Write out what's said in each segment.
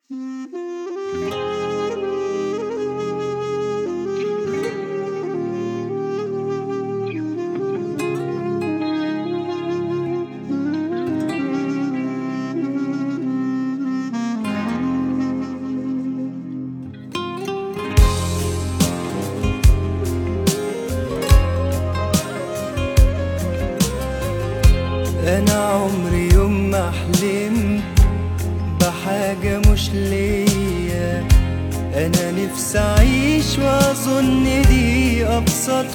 انا عمري يوم ما حلمت بحاجة مش ليا انا نفسي اعيش واظن دي ابسط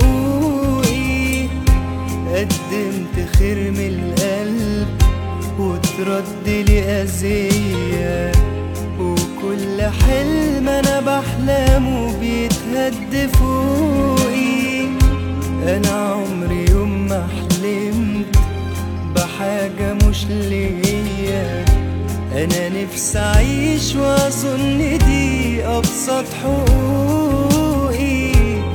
حقوقي قدمت خير من القلب وترد لي اذية وكل حلم انا بحلمه بيتهد فوقي انا عمري يوم ما حلمت بحاجة مش ليا أنا نفسي أعيش وأظن دي أبسط حقوقي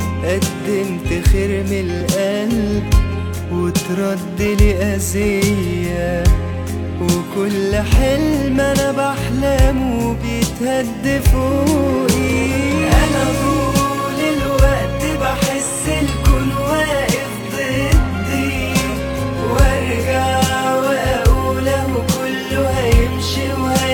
قدمت خير من القلب وترد لي أذية وكل حلم أنا بحلمه بيتهد فوقي أنا طول الوقت بحس الكون واقف ضدي وارجع واقول اهو كله هيمشي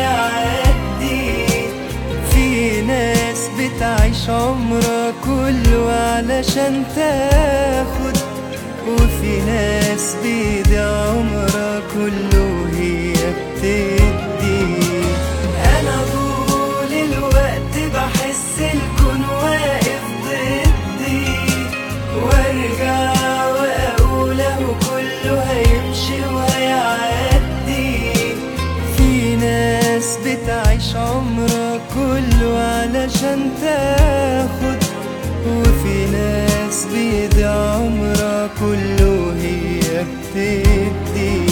وهيعدي في ناس بتعيش عمرها كله علشان تاخد وفي ناس بيضيع عمرها كله هي بتدي انا طول الوقت بحس الكون واقف ضدي وارجع واقول اهو كله هيمشي وهيعدي في ناس بتعيش عمرها كله علشان تاخد وفي ناس بيضيع عمرها كله هي بتدي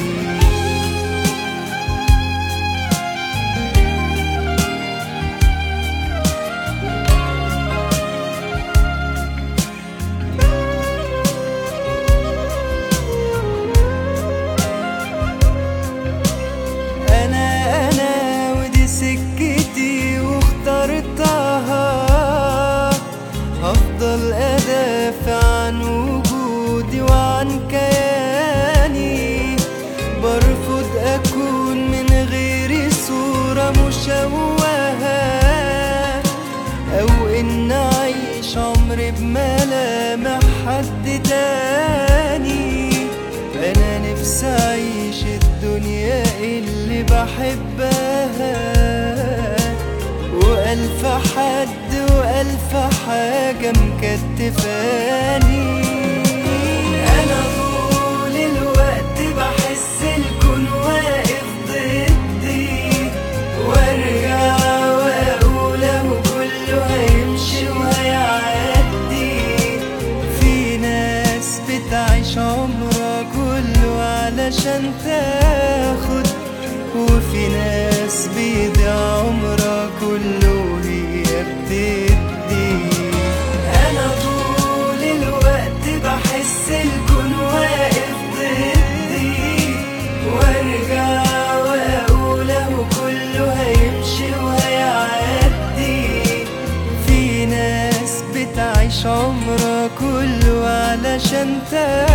انا انا ودي سكتي واخترتها هفضل ادافع عن وجودي وعن كياني برفض اكون من غير صورة مشوهة او ان اعيش عمري بملامح حد تاني انا نفسي اعيش الدنيا اللي بحبها والف حد والف حاجة مكتفاني انا طول الوقت بحس الكون واقف ضدي وارجع واقول اهو كله هيمشي وهيعدي في ناس بتعيش عمرها كله علشان تاخد وفي ناس بيضيع عمرها كله هي بتدي انا طول الوقت بحس الكون واقف ضدي وارجع واقول اهو كله هيمشي وهيعدي في ناس بتعيش عمرها كله علشان تاخد